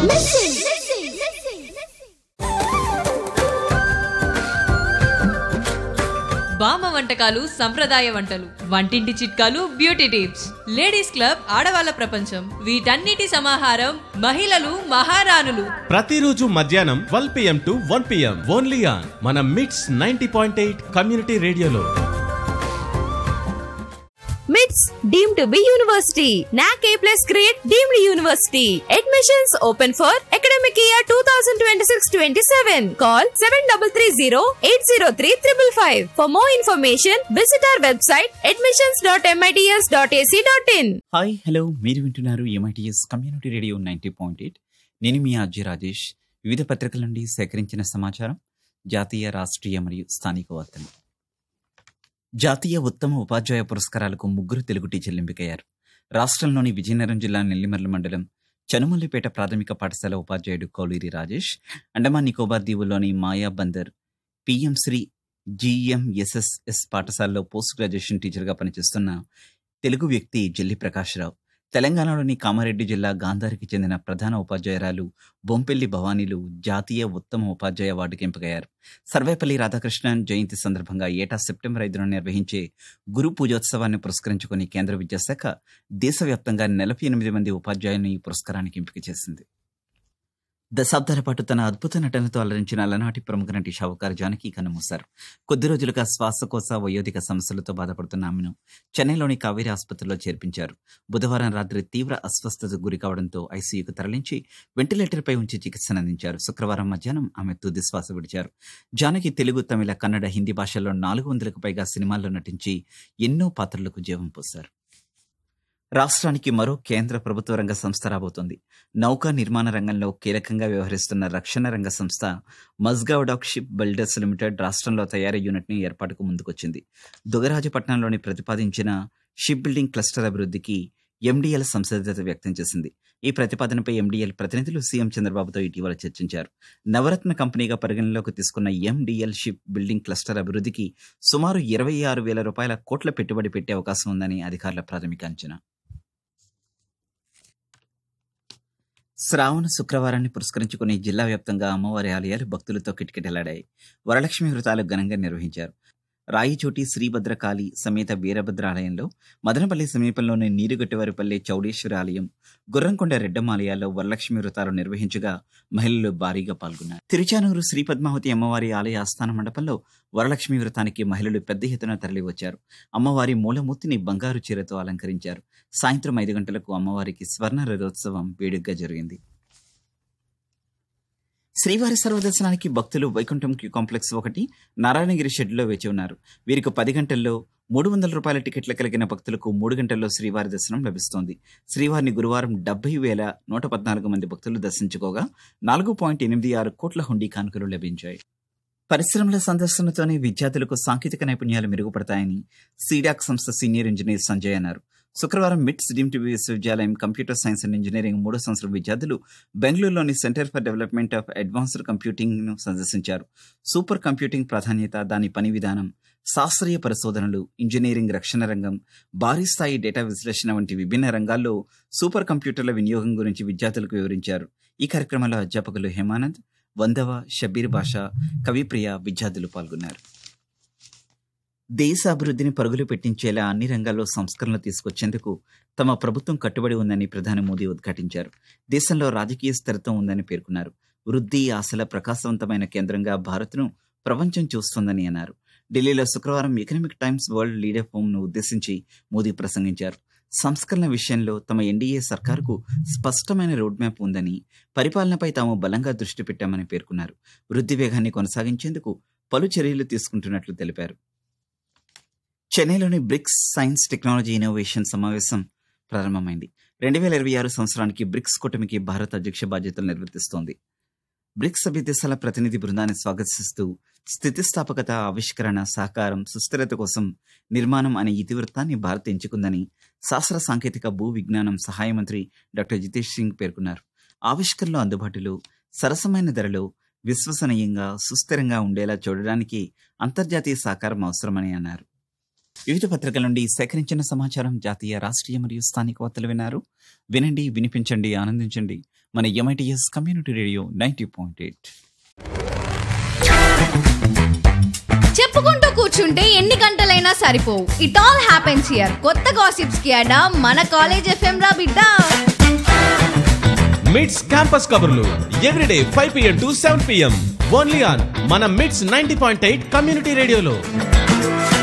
బామ్మ వంటకాలు సంప్రదాయ వంటలు వంటింటి చిట్కాలు బ్యూటీ టిప్స్ లేడీస్ క్లబ్ ఆడవాళ్ళ ప్రపంచం వీటన్నిటి సమాహారం మహిళలు మహారాణులు ప్రతిరోజు మధ్యాహ్నం twelve PM to one PM only on మన MITS ninety point eight community రేడియోలో మిట్స్ deemed to be university NAAC A plus grade deemed university admissions open for academic year two thousand twenty six twenty seven call seven double three zero eight zero three triple five for more information visit our website admissions dot MITS dot AC dot in hi hello మీరు వింటున్నారు MITS community radio ninety point eight నేను మీ అజయ్ రాజేష్ వివిధ పత్రికల నుండి సేకరించిన సమాచారం జాతీయ రాష్ట్రీయ మరియు స్థానిక వార్తలు జాతీయ ఉత్తమ ఉపాధ్యాయ పురస్కారాలకు ముగ్గురు తెలుగు టీచర్లు ఎంపికయ్యారు రాష్ట్రంలోని విజయనగరం జిల్లా నెల్లిమర్ల మండలం చనుమల్లిపేట ప్రాథమిక పాఠశాల ఉపాధ్యాయుడు కౌలీరి రాజేష్ అండమాన్ నికోబార్ దీవుల్లోని మాయా బందర్ పిఎం శ్రీ జిఎంఎస్ఎస్ఎస్ పాఠశాలలో పోస్ట్ గ్రాడ్యుయేషన్ టీచర్గా పనిచేస్తున్న తెలుగు వ్యక్తి జల్లి ప్రకాశ్రావు తెలంగాణలోని కామారెడ్డి జిల్లా గాంధారికి చెందిన ప్రధాన ఉపాధ్యాయురాలు బొంపెల్లి భవానీలు జాతీయ ఉత్తమ ఉపాధ్యాయ అవార్డుకి ఎంపికయ్యారు సర్వేపల్లి రాధాకృష్ణన్ జయంతి సందర్భంగా ఏటా సెప్టెంబర్ ఐదున నిర్వహించే గురు పూజోత్సవాన్ని పురస్కరించుకుని కేంద్ర విద్యాశాఖ దేశవ్యాప్తంగా నలభై ఎనిమిది మంది ఉపాధ్యాయులను ఈ పురస్కారానికి ఎంపిక చేసింది దశాబ్దాల పాటు తన అద్భుత నటనతో అలరించిన అలనాటి ప్రముఖ నటి షావుకారు జానకి కన్నుమూశారు కొద్ది రోజులుగా శ్వాసకోశ వయోధిక సమస్యలతో బాధపడుతున్న ఆమెను చెన్నైలోని కావేరీ ఆసుపత్రిలో చేర్పించారు బుధవారం రాత్రి తీవ్ర అస్వస్థతకు గురి కావడంతో ఐసీయూకు తరలించి వెంటిలేటర్పై ఉంచి చికిత్సను అందించారు శుక్రవారం మధ్యాహ్నం ఆమె తుది శ్వాస విడిచారు జానకి తెలుగు తమిళ కన్నడ హిందీ భాషల్లో నాలుగు వందలకు పైగా సినిమాల్లో నటించి ఎన్నో పాత్రలకు జీవం పోశారు రాష్ట్రానికి మరో కేంద్ర ప్రభుత్వ రంగ సంస్థ రాబోతోంది నౌకా నిర్మాణ రంగంలో కీలకంగా వ్యవహరిస్తున్న రక్షణ రంగ సంస్థ Mazagon dock ship builders limited రాష్ట్రంలో తయారీ యూనిట్ని ఏర్పాటుకు ముందుకొచ్చింది దుగరాజపట్నంలోని ప్రతిపాదించిన షిప్ బిల్డింగ్ క్లస్టర్ అభివృద్ధికి ఎండిఎల్ సంసిద్ధత వ్యక్తం చేసింది ఈ ప్రతిపాదనపై ఎండిఎల్ ప్రతినిధులు సీఎం చంద్రబాబుతో ఇటీవల చర్చించారు నవరత్న కంపెనీగా పరిగణనలోకి తీసుకున్న ఎండిఎల్ షిప్ బిల్డింగ్ క్లస్టర్ అభివృద్ధికి సుమారు ఇరవై ఆరు వేల రూపాయల కోట్ల పెట్టుబడి పెట్టే అవకాశం ఉందని అధికారుల ప్రాథమిక అంచనా శ్రావణ శుక్రవారాన్ని పురస్కరించుకుని జిల్లా వ్యాప్తంగా అమ్మవారి ఆలయాలు భక్తులతో కిటకిటలాడాయి వరలక్ష్మి వ్రతాలు ఘనంగా నిర్వహించారు రాయిచోటి శ్రీభద్రకాళి సమేత వీరభద్ర ఆలయంలో మదనపల్లి సమీపంలోని నీరుగట్టివారిపల్లి చౌడేశ్వరి ఆలయం గుర్రంకొండ రెడ్డమ్మ ఆలయాల్లో వరలక్ష్మి వ్రతాలు నిర్వహించగా మహిళలు భారీగా పాల్గొన్నారు తిరుచానూరు శ్రీ పద్మావతి అమ్మవారి ఆలయ ఆస్థాన మండపంలో వరలక్ష్మి వ్రతానికి మహిళలు పెద్ద ఎత్తున తరలివచ్చారు అమ్మవారి మూలమూర్తిని బంగారు చీరతో అలంకరించారు సాయంత్రం ఐదు గంటలకు అమ్మవారికి స్వర్ణ రథోత్సవం వేడుకగా జరిగింది శ్రీవారి సర్వదర్శనానికి భక్తులు వైకుంఠం క్యూ కాంప్లెక్స్ ఒకటి నారాయణగిరి షెడ్లో వేచి ఉన్నారు వీరికి పది గంటల్లో మూడు వందల రూపాయల టికెట్లు కలిగిన భక్తులకు మూడు గంటల్లో శ్రీవారి దర్శనం లభిస్తోంది శ్రీవారిని గురువారం డెబ్బై వేల నూట పద్నాలుగు మంది భక్తులు దర్శించుకోగా నాలుగు పాయింట్ ఎనిమిది ఆరు కోట్ల హుండీ కానుకలు లభించాయి పరిశ్రమల సందర్శనతోనే విద్యార్థులకు సాంకేతిక నైపుణ్యాలు మెరుగుపడతాయని సీడాక్ సంస్థ సీనియర్ ఇంజనీర్ సంజయ్ అన్నారు శుక్రవారం మిట్స్ డీమ్ టీవీ విశ్వవిద్యాలయం కంప్యూటర్ సైన్స్ అండ్ ఇంజనీరింగ్ మూడో సంవత్సరం విద్యార్థులు బెంగళూరులోని centre for development of advanced computing ను సందర్శించారు సూపర్ కంప్యూటింగ్ ప్రాధాన్యత దాని పని విధానం శాస్త్రీయ పరిశోధనలు ఇంజనీరింగ్ రక్షణ రంగం భారీ స్థాయి డేటా విశ్లేషణ వంటి విభిన్న రంగాల్లో సూపర్ కంప్యూటర్ల వినియోగం గురించి విద్యార్థులకు వివరించారు ఈ కార్యక్రమంలో అధ్యాపకులు హేమానంద్ వందవ షబీర్ బాషా కవిప్రియ విద్యార్థులు పాల్గొన్నారు దేశ అభివృద్ధిని పరుగులు పెట్టించేలా అన్ని రంగాల్లో సంస్కరణలు తీసుకొచ్చేందుకు తమ ప్రభుత్వం కట్టుబడి ఉందని ప్రధాని మోదీ ఉద్ఘాటించారు దేశంలో రాజకీయ స్థిరత్వం ఉందని పేర్కొన్నారు వృద్ధి ఆశల ప్రకాశవంతమైన కేంద్రంగా భారత్ను ప్రపంచం చూస్తోందని అన్నారు ఢిల్లీలో శుక్రవారం economic times world leader forum ను ఉద్దేశించి మోదీ ప్రసంగించారు సంస్కరణ విషయంలో తమ ఎన్డీఏ సర్కారుకు స్పష్టమైన రోడ్ మ్యాప్ ఉందని పరిపాలనపై తాము బలంగా దృష్టి పెట్టామని పేర్కొన్నారు వృద్ధి వేగాన్ని కొనసాగించేందుకు పలు చర్యలు తీసుకుంటున్నట్లు తెలిపారు చెన్నైలోని బ్రిక్స్ సైన్స్ టెక్నాలజీ ఇన్నోవేషన్ సమావేశం ప్రారంభమైంది రెండు వేల ఇరవై ఆరు సంవత్సరానికి బ్రిక్స్ కూటమికి భారత్ అధ్యక్ష బాధ్యతలు నిర్వర్తిస్తోంది బ్రిక్స్ సభ్య దేశాల ప్రతినిధి బృందాన్ని స్వాగతిస్తూ స్థితిస్థాపకత ఆవిష్కరణ సహకారం సుస్థిరత కోసం నిర్మాణం అనే ఇతివృత్తాన్ని భారత్ ఎంచుకుందని శాస్త్ర సాంకేతిక భూ విజ్ఞానం సహాయ మంత్రి డాక్టర్ జితేష్ సింగ్ పేర్కొన్నారు ఆవిష్కరణలు అందుబాటులో సరసమైన ధరలో విశ్వసనీయంగా సుస్థిరంగా ఉండేలా చూడడానికి అంతర్జాతీయ సహకారం అవసరమని అన్నారు వివిధ పత్రికల నుండి సేకరించిన సమాచారం జాతీయ రాష్ట్రీయ మరియు స్థానిక వార్తలు విన్నారు వినండి వినిపించండి ఆనందించండి మన MITS community radio ninety point eight చెప్పుకుంటూ కూర్చుంటే ఎన్ని గంటలైనా సరిపోవు ఇట్ ఆల్ హ్యాపెన్స్ హియర్ కొత్త గాసిప్స్ కి అడా మన కాలేజ్ ఎఫ్ఎం రా బిడ్డ మిట్స్ క్యాంపస్ కబుర్లు everyday five PM to seven PM only on మన MITS ninety point eight community రేడియోలో